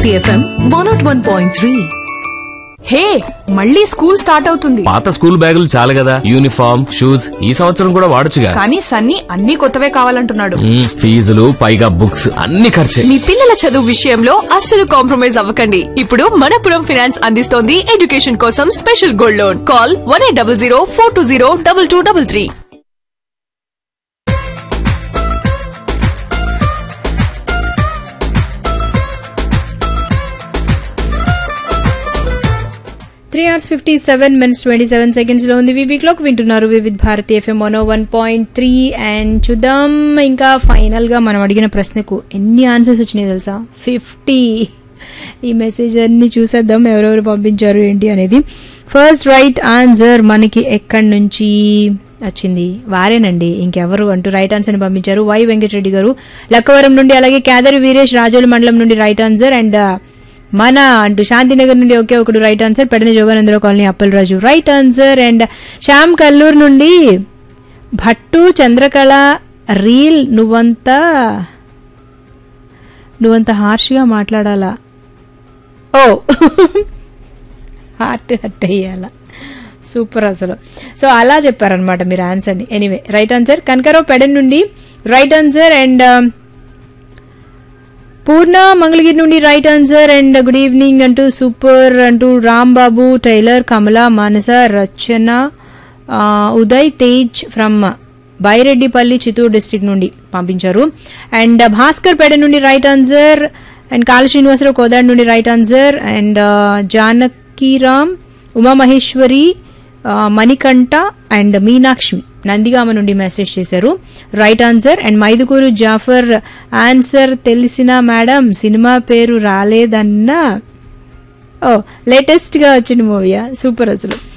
Bharati F M one naught one point three హే మళ్ళీ school start అవుతుంది పాత స్కూల్ బ్యాగులు చాలు కదా యూనిఫామ్ షూస్ ఈ సంవత్సరం కూడా వాడొచ్చుగా కానీ సన్నీ అన్ని కొత్తవే కావాలంటున్నాడు మ్మ్, ఫీజులు పైగా బుక్స్ అన్ని ఖర్చే మీ పిల్లల చదువు విషయంలో అస్సలు కాంప్రమైజ్ అవ్వకండి ఇప్పుడు మనపురం ఫైనాన్స్ అందిస్తోంది ఎడ్యుకేషన్ కోసం special gold loan call one eight double zero four two zero double two double three three hours fifty seven minutes twenty seven seconds లో ఉంది వివి క్లాక్ వింటున్నారు Vividh Bharati F M one one point three and చూద్దాం ఇంకా final గా మనం అడిగిన ప్రశ్నకు ఎన్ని ఆన్సర్స్ వచ్చినాయి తెలుసా ఫిఫ్టీ ఈ మెసేజ్ అన్ని చూసేద్దాం ఎవరెవరు పంపించారు ఏంటి అనేది ఫస్ట్ రైట్ ఆన్సర్ మనకి ఎక్కడి నుంచి వచ్చింది వారేనండి ఇంకెవరు అంటూ రైట్ ఆన్సర్ ని పంపించారు వై వెంకటరెడ్డి గారు లక్కవరం నుండి అలాగే కేదరి వీరేష్ రాజోలు మండలం నుండి రైట్ ఆన్సర్ అండ్ మన అంటూ శాంతినగర్ నుండి ఒకే ఒకడు right answer Pedana Joganandarao colony Appalaraju right answer and Shyam Kalluru నుండి భట్టు చంద్రకళ రీల్ నువ్వంతా నువ్వంత హార్ష్గా మాట్లాడాలా ఓ హార్ట్ హట్ అయ్యాలా సూపర్ అసలు సో అలా చెప్పారనమాట మీరు ఆన్సర్ని anyway right answer Kanakarao Pedana నుండి right answer and Purna Mangalagiri నుండి right answer and good evening అంటూ సూపర్ అంటూ రామ్ బాబు టైలర్ కమల మానస రచన ఆ, ఉదయ్ తేజ్ ఫ్రమ్ బైరెడ్డిపల్లి చిత్తూరు డిస్ట్రిక్ట్ నుండి పంపించారు అండ్ భాస్కర్ పేట నుండి రైట్ ఆన్సర్ అండ్ కాళ శ్రీనివాసరావు కోదాడ్ నుండి right answer and Janakiram Umamaheswari ఆ, మణికంఠ అండ్ మీనాక్షి నందిగామ నుండి మెసేజ్ చేశారు right answer and Mydukuru Jafar answer తెలిసిన మేడం సినిమా పేరు రాలేదన్నా ఓ లేటెస్ట్ గా వచ్చిన మూవీయా సూపర్ అసలు